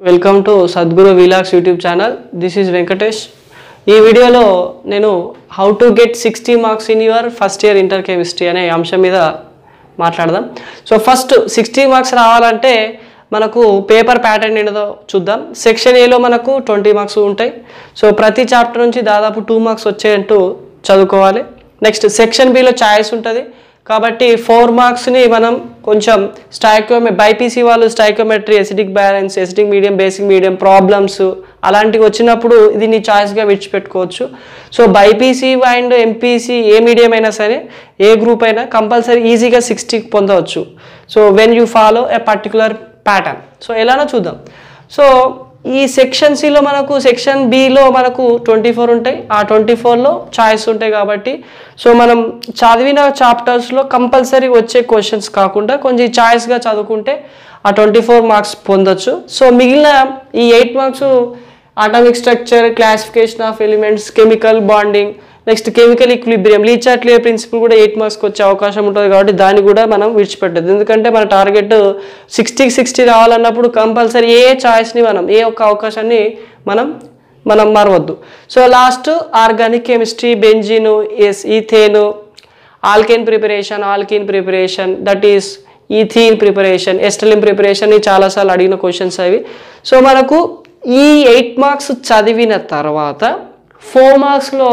Welcome to Sadguru వీలాక్స్ YouTube channel this is Venkatesh ఈ వీడియోలో నేను how to get sixty marks in your first year inter chemistry అనే అంశం మీద మాట్లాడదాం సో ఫస్ట్ సిక్స్టీ మార్క్స్ రావాలంటే మనకు పేపర్ ప్యాటర్న్ ఏంటో చూద్దాం సెక్షన్ ఏలో మనకు ట్వంటీ మార్క్స్ ఉంటాయి సో ప్రతి చాప్టర్ నుంచి దాదాపు టూ మార్క్స్ వచ్చాయంటూ చదువుకోవాలి నెక్స్ట్ సెక్షన్ బిలో ఛాయిస్ ఉంటుంది కాబట్టి ఫోర్ మార్క్స్ని మనం కొంచెం స్టైకోమె బైపీసీ వాళ్ళు stoichiometry acidic balance acidic medium basic medium problems అలాంటివి వచ్చినప్పుడు ఇది నీ చాయిస్గా విడిచిపెట్టుకోవచ్చు సో బైపీసీ అండ్ ఎంపీసీ ఏ మీడియం అయినా సరే ఏ గ్రూప్ అయినా కంపల్సరీ ఈజీగా సిక్స్టీకి పొందవచ్చు so when you follow a particular pattern so ఎలానో చూద్దాం సో ఈ సెక్షన్ సిలో మనకు సెక్షన్ బిలో మనకు ట్వంటీ ఫోర్ ఉంటాయి ఆ ట్వంటీ ఫోర్లో చాయిస్ ఉంటాయి కాబట్టి సో మనం చదివిన చాప్టర్స్లో కంపల్సరీ వచ్చే క్వశ్చన్స్ కాకుండా కొంచెం చాయిస్గా చదువుకుంటే ఆ ట్వంటీ ఫోర్ మార్క్స్ పొందొచ్చు సో మిగిలిన ఈ eight marks atomic structure classification of elements chemical bonding next chemical equilibrium Le Chatelier principle కూడా ఎయిట్ మార్క్స్కి వచ్చే అవకాశం ఉంటుంది కాబట్టి దాన్ని కూడా మనం విడిచిపెట్టదు ఎందుకంటే మన టార్గెట్ సిక్స్టీకి సిక్స్టీ రావాలన్నప్పుడు కంపల్సరీ ఏ చాయిస్ని మనం ఏ ఒక్క అవకాశాన్ని మనం మనం మరవద్దు so last organic chemistry benzene ఎస్ ethane alkane preparation alkyne preparation that is ethene preparation acetylene preparation ఈ చాలాసార్లు అడిగిన క్వశ్చన్స్ అవి సో మనకు ఈ ఎయిట్ మార్క్స్ చదివిన తర్వాత ఫోర్ మార్క్స్లో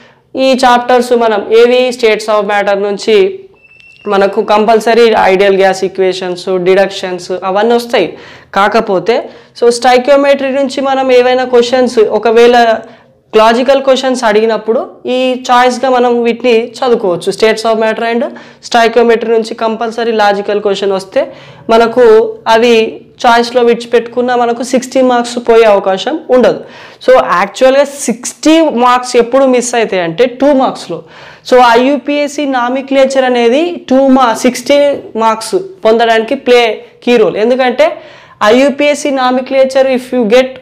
ఈ చాప్టర్స్ మనం ఏవి స్టేట్స్ ఆఫ్ మ్యాటర్ నుంచి మనకు compulsory ideal gas equations deductions అవన్నీ వస్తాయి కాకపోతే సో స్టైక్యోమెట్రీ నుంచి మనం ఏవైనా క్వశ్చన్స్ ఒకవేళ లాజికల్ క్వశ్చన్స్ అడిగినప్పుడు ఈ చాయిస్గా మనం వీటిని చదువుకోవచ్చు states of matter and stoichiometry నుంచి కంపల్సరీ లాజికల్ క్వశ్చన్ వస్తే మనకు అవి చాయిస్లో విడిచిపెట్టుకున్న మనకు సిక్స్టీ మార్క్స్ పోయే అవకాశం ఉండదు సో యాక్చువల్గా సిక్స్టీ మార్క్స్ ఎప్పుడు మిస్ అవుతాయి అంటే టూ మార్క్స్లో సో ఐయుపిఎస్సి నామిక్లేచర్ అనేది టూ మా సిక్స్టీ మార్క్స్ పొందడానికి ప్లే కీ రోల్ ఎందుకంటే IUPAC nomenclature if you get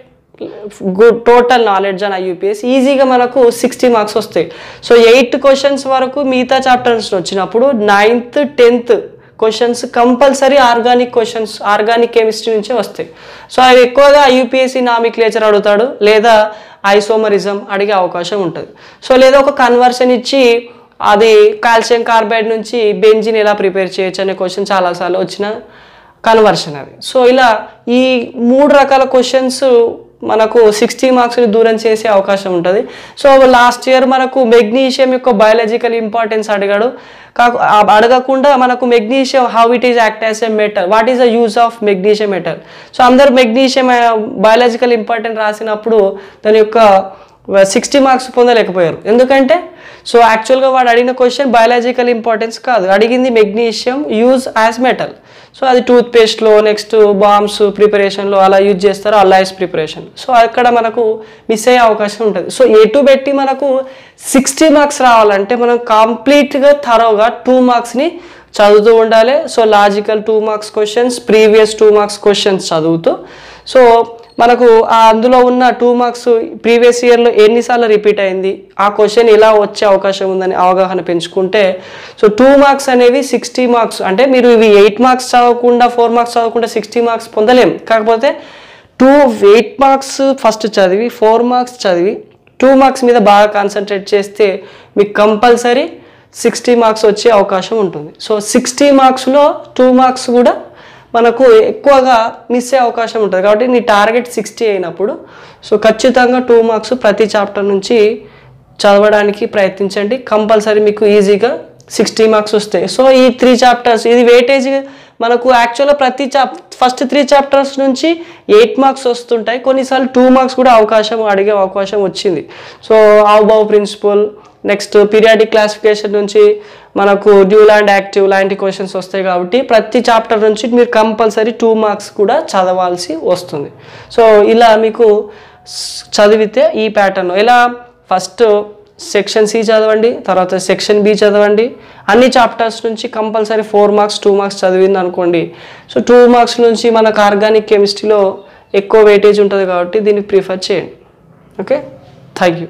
good total knowledge అని ఐయూపీఎస్ ఈజీగా మనకు సిక్స్టీ మార్క్స్ వస్తాయి సో ఎయిట్ క్వశ్చన్స్ వరకు మిగతా చాప్టర్స్ వచ్చినప్పుడు ninth tenth questions compulsory organic questions organic chemistry నుంచే వస్తాయి సో అవి ఎక్కువగా ఐయూపీఎస్సీ నామిక్లేచర్ అడుగుతాడు లేదా ఐసోమరిజం అడిగే అవకాశం ఉంటుంది సో లేదా ఒక కన్వర్షన్ ఇచ్చి అది కాల్షియం కార్బైడ్ నుంచి బెంజిన్ ఎలా ప్రిపేర్ చేయొచ్చు అనే క్వశ్చన్ చాలాసార్లు వచ్చిన కన్వర్షన్ అది సో ఇలా ఈ మూడు రకాల క్వశ్చన్స్ మనకు సిక్స్టీ మార్క్స్ని దూరం చేసే అవకాశం ఉంటుంది సో లాస్ట్ ఇయర్ మనకు మెగ్నీషియం యొక్క బయాలజికల్ ఇంపార్టెన్స్ అడిగాడు కాకు ఆ- అడగకుండా మనకు magnesium how it is act as a metal what is the use of magnesium metal so అందరు మెగ్నీషియం బయాలజికల్ ఇంపార్టెంట్ రాసినప్పుడు దాని యొక్క సిక్స్టీ మార్క్స్ పొందలేకపోయారు ఎందుకంటే సో యాక్చువల్గా వాడు అడిగిన క్వశ్చన్ బయాలజికల్ ఇంపార్టెన్స్ కాదు అడిగింది magnesium use as metal so అది టూత్ పేస్ట్లో నెక్స్ట్ బాంబ్స్ ప్రిపరేషన్లో అలా యూజ్ చేస్తారు అల్లాయిస్ ప్రిపరేషన్ సో అక్కడ మనకు మిస్ అయ్యే అవకాశం ఉంటుంది సో ఎటు పెట్టి మనకు సిక్స్టీ మార్క్స్ రావాలంటే మనం కంప్లీట్గా థరోగా టూ మార్క్స్ని చదువుతూ ఉండాలి so logical two marks questions previous two marks questions చదువుతూ సో మనకు ఆ అందులో ఉన్న టూ మార్క్స్ ప్రీవియస్ ఇయర్లో ఎన్నిసార్లు రిపీట్ అయింది ఆ క్వశ్చన్ ఇలా వచ్చే అవకాశం ఉందని అవగాహన పెంచుకుంటే సో టూ మార్క్స్ అనేవి సిక్స్టీ మార్క్స్ అంటే మీరు ఇవి ఎయిట్ మార్క్స్ చదవకుండా ఫోర్ మార్క్స్ చదవకుండా సిక్స్టీ మార్క్స్ పొందలేం కాకపోతే టూ ఎయిట్ మార్క్స్ ఫస్ట్ చదివి ఫోర్ మార్క్స్ చదివి టూ మార్క్స్ మీద బాగా కాన్సన్ట్రేట్ చేస్తే మీకు కంపల్సరీ సిక్స్టీ మార్క్స్ వచ్చే అవకాశం ఉంటుంది సో సిక్స్టీ మార్క్స్లో టూ మార్క్స్ కూడా మనకు ఎక్కువగా మిస్ అయ్యే అవకాశం ఉంటుంది కాబట్టి నీ టార్గెట్ సిక్స్టీ అయినప్పుడు సో ఖచ్చితంగా టూ మార్క్స్ ప్రతి చాప్టర్ నుంచి చదవడానికి ప్రయత్నించండి కంపల్సరీ మీకు ఈజీగా సిక్స్టీ మార్క్స్ వస్తాయి సో ఈ త్రీ చాప్టర్స్ ఇది వెయిటేజ్ మనకు యాక్చువల్గా ప్రతి చాప్ ఫస్ట్ త్రీ చాప్టర్స్ నుంచి ఎయిట్ మార్క్స్ వస్తుంటాయి కొన్నిసార్లు టూ మార్క్స్ కూడా అవకాశం అడిగే అవకాశం వచ్చింది so Aufbau principle next periodic classification నుంచి మనకు డ్యూల్ అండ్ యాక్టివ్ లాంటి క్వశ్చన్స్ వస్తాయి కాబట్టి ప్రతి చాప్టర్ నుంచి మీరు కంపల్సరీ టూ మార్క్స్ కూడా చదవాల్సి వస్తుంది సో ఇలా మీకు స్- చదివితే ఈ ప్యాటర్న్ ఎలా ఫస్ట్ సెక్షన్ సి చదవండి తర్వాత సెక్షన్ బి చదవండి అన్ని చాప్టర్స్ నుంచి compulsory four marks two marks చదివింది అనుకోండి సో టూ మార్క్స్ నుంచి మనకు ఆర్గానిక్ కెమిస్ట్రీలో ఎక్కువ వెయిటేజ్ ఉంటుంది కాబట్టి దీన్ని ప్రిఫర్ చేయండి okay thank you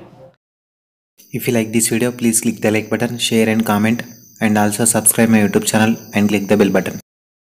If you like this video, please click the like button, share and comment, and also subscribe my YouTube channel and click the bell button.